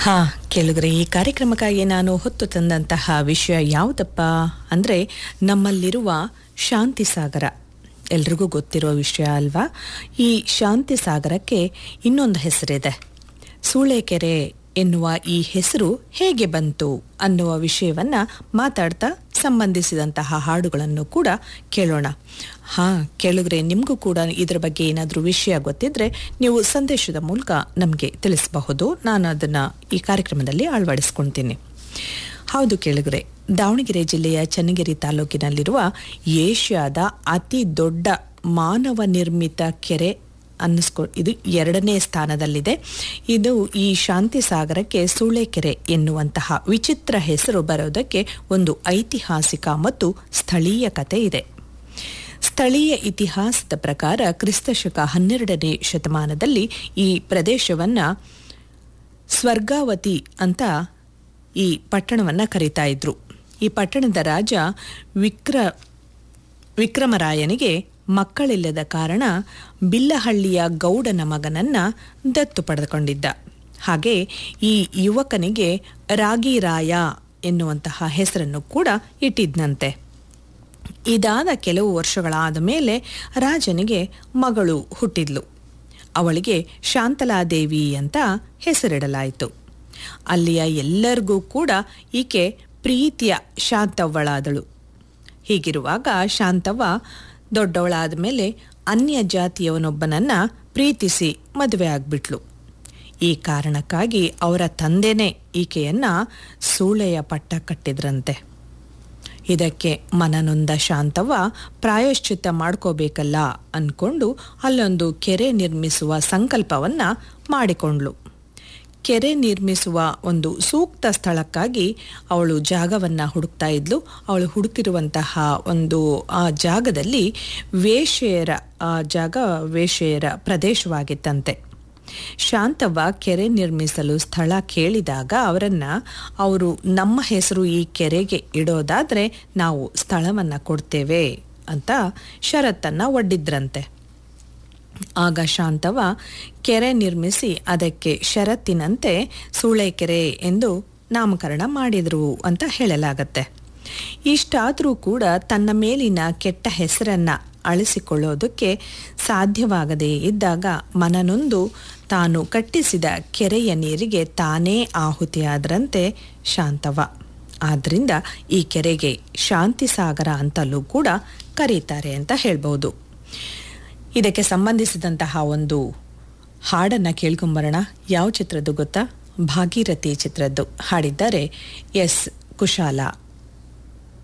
ಹಾ ಕೇಳಿದ್ರೆ ಈ ಕಾರ್ಯಕ್ರಮಕ್ಕಾಗಿ ನಾನು ಹೊತ್ತು ತಂದಂತಹ ವಿಷಯ ಯಾವುದಪ್ಪ ಅಂದರೆ ನಮ್ಮಲ್ಲಿರುವ ಶಾಂತಿ ಸಾಗರ ಎಲ್ರಿಗೂ ಗೊತ್ತಿರೋ ವಿಷಯ ಅಲ್ವಾ ಈ ಶಾಂತಿ ಸಾಗರಕ್ಕೆ ಇನ್ನೊಂದು ಹೆಸರಿದೆ ಸೂಳೆಕೆರೆ ಎನ್ನುವ ಈ ಹೆಸರು ಹೇಗೆ ಬಂತು ಅನ್ನುವ ವಿಷಯವನ್ನ ಮಾತಾಡ್ತಾ ಸಂಬಂಧಿಸಿದಂತಹ ಹಾಡುಗಳನ್ನು ಕೂಡ ಕೇಳೋಣ ಹಾ ಕೇಳಿದ್ರೆ ನಿಮಗೂ ಕೂಡ ಇದರ ಬಗ್ಗೆ ಏನಾದರೂ ವಿಷಯ ಗೊತ್ತಿದ್ರೆ ನೀವು ಸಂದೇಶದ ಮೂಲಕ ನಮಗೆ ತಿಳಿಸಬಹುದು ನಾನು ಅದನ್ನು ಈ ಕಾರ್ಯಕ್ರಮದಲ್ಲಿ ಅಳವಡಿಸ್ಕೊಳ್ತೀನಿ ಹೌದು ಕೇಳಿದ್ರೆ ದಾವಣಗೆರೆ ಜಿಲ್ಲೆಯ ಚನ್ನಗಿರಿ ತಾಲೂಕಿನಲ್ಲಿರುವ ಏಷ್ಯಾದ ಅತಿ ದೊಡ್ಡ ಮಾನವ ನಿರ್ಮಿತ ಕೆರೆ ಅನ್ನಿಸ್ಕೊ ಇದು ಎರಡನೇ ಸ್ಥಾನದಲ್ಲಿದೆ ಇದು ಈ ಶಾಂತಿ ಸಾಗರಕ್ಕೆ ಸೂಳೆಕೆರೆ ಎನ್ನುವಂತಹ ವಿಚಿತ್ರ ಹೆಸರು ಬರೋದಕ್ಕೆ ಒಂದು ಐತಿಹಾಸಿಕ ಮತ್ತು ಸ್ಥಳೀಯ ಕತೆ ಇದೆ ಸ್ಥಳೀಯ ಇತಿಹಾಸದ ಪ್ರಕಾರ ಕ್ರಿಸ್ತಶಕ ಹನ್ನೆರಡನೇ ಶತಮಾನದಲ್ಲಿ ಈ ಪ್ರದೇಶವನ್ನ ಸ್ವರ್ಗಾವತಿ ಅಂತ ಈ ಪಟ್ಟಣವನ್ನ ಕರೀತಾ ಇದ್ರು ಈ ಪಟ್ಟಣದ ರಾಜ ವಿಕ್ರ ವಿಕ್ರಮರಾಯನಿಗೆ ಮಕ್ಕಳಿಲ್ಲದ ಕಾರಣ ಬಿಲ್ಲಹಳ್ಳಿಯ ಗೌಡನ ಮಗನನ್ನ ದತ್ತು ಪಡೆದುಕೊಂಡಿದ್ದ ಹಾಗೆ ಈ ಯುವಕನಿಗೆ ರಾಗಿರಾಯ ಎನ್ನುವಂತಹ ಹೆಸರನ್ನು ಕೂಡ ಇಟ್ಟಿದ್ನಂತೆ ಇದಾದ ಕೆಲವು ವರ್ಷಗಳಾದ ಮೇಲೆ ರಾಜನಿಗೆ ಮಗಳು ಹುಟ್ಟಿದ್ಲು ಅವಳಿಗೆ ಶಾಂತಲಾದೇವಿ ಅಂತ ಹೆಸರಿಡಲಾಯಿತು ಅಲ್ಲಿಯ ಎಲ್ಲರಿಗೂ ಕೂಡ ಈಕೆ ಪ್ರೀತಿಯ ಶಾಂತವ್ವಳಾದಳು ಹೀಗಿರುವಾಗ ಶಾಂತವ್ವ ದೊಡ್ಡವಳಾದ ಮೇಲೆ ಅನ್ಯ ಜಾತಿಯವನೊಬ್ಬನನ್ನ ಪ್ರೀತಿಸಿ ಮದುವೆ ಆಗ್ಬಿಟ್ಲು ಈ ಕಾರಣಕ್ಕಾಗಿ ಅವರ ತಂದೆನೇ ಈಕೆಯನ್ನ ಸೂಳೆಯ ಪಟ್ಟ ಕಟ್ಟಿದ್ರಂತೆ ಇದಕ್ಕೆ ಮನನೊಂದ ಶಾಂತವ್ವ ಪ್ರಾಯಶ್ಚಿತ್ತ ಮಾಡ್ಕೋಬೇಕಲ್ಲ ಅನ್ಕೊಂಡು ಅಲ್ಲೊಂದು ಕೆರೆ ನಿರ್ಮಿಸುವ ಸಂಕಲ್ಪವನ್ನ ಮಾಡಿಕೊಂಡ್ಳು ಕೆರೆ ನಿರ್ಮಿಸುವ ಒಂದು ಸೂಕ್ತ ಸ್ಥಳಕ್ಕಾಗಿ ಅವಳು ಜಾಗವನ್ನು ಹುಡುಕ್ತಾ ಇದ್ಲು ಅವಳು ಹುಡುಕಿರುವಂತಹ ಒಂದು ಆ ಜಾಗದಲ್ಲಿ ವೇಶ್ಯೆಯರ ಆ ಜಾಗ ವೇಶ್ಯೆಯರ ಪ್ರದೇಶವಾಗಿತ್ತಂತೆ ಶಾಂತವ್ವ ಕೆರೆ ನಿರ್ಮಿಸಲು ಸ್ಥಳ ಕೇಳಿದಾಗ ಅವರನ್ನ ಅವರು ನಮ್ಮ ಹೆಸರು ಈ ಕೆರೆಗೆ ಇಡೋದಾದ್ರೆ ನಾವು ಸ್ಥಳವನ್ನ ಕೊಡ್ತೇವೆ ಅಂತ ಷರತ್ತನ್ನ ಒಡ್ಡಿದ್ರಂತೆ ಆಗ ಶಾಂತವ ಕೆರೆ ನಿರ್ಮಿಸಿ ಅದಕ್ಕೆ ಷರತ್ತಿನಂತೆ ಸೂಳೆಕೆರೆ ಎಂದು ನಾಮಕರಣ ಮಾಡಿದ್ರು ಅಂತ ಹೇಳಲಾಗತ್ತೆ ಇಷ್ಟಾದರೂ ಕೂಡ ತನ್ನ ಮೇಲಿನ ಕೆಟ್ಟ ಹೆಸರನ್ನ ಅಳಿಸಿಕೊಳ್ಳೋದಕ್ಕೆ ಸಾಧ್ಯವಾಗದೇ ಇದ್ದಾಗ ಮನನೊಂದು ತಾನು ಕಟ್ಟಿಸಿದ ಕೆರೆಯ ನೀರಿಗೆ ತಾನೇ ಆಹುತಿಯಾದ್ರಂತೆ ಶಾಂತವ ಆದ್ರಿಂದ ಈ ಕೆರೆಗೆ ಶಾಂತಿ ಸಾಗರ ಅಂತಲೂ ಕೂಡ ಕರೀತಾರೆ ಅಂತ ಹೇಳ್ಬೋದು ಇದಕ್ಕೆ ಸಂಬಂಧಿಸಿದಂತಹ ಒಂದು ಹಾಡನ್ನು ಕೇಳ್ಕೊಂಬರೋಣ ಯಾವ ಚಿತ್ರದ್ದು ಗೊತ್ತಾ ಭಾಗೀರಥಿ ಚಿತ್ರದ್ದು ಹಾಡಿದ್ದಾರೆ ಎಸ್ ಕುಶಾಲ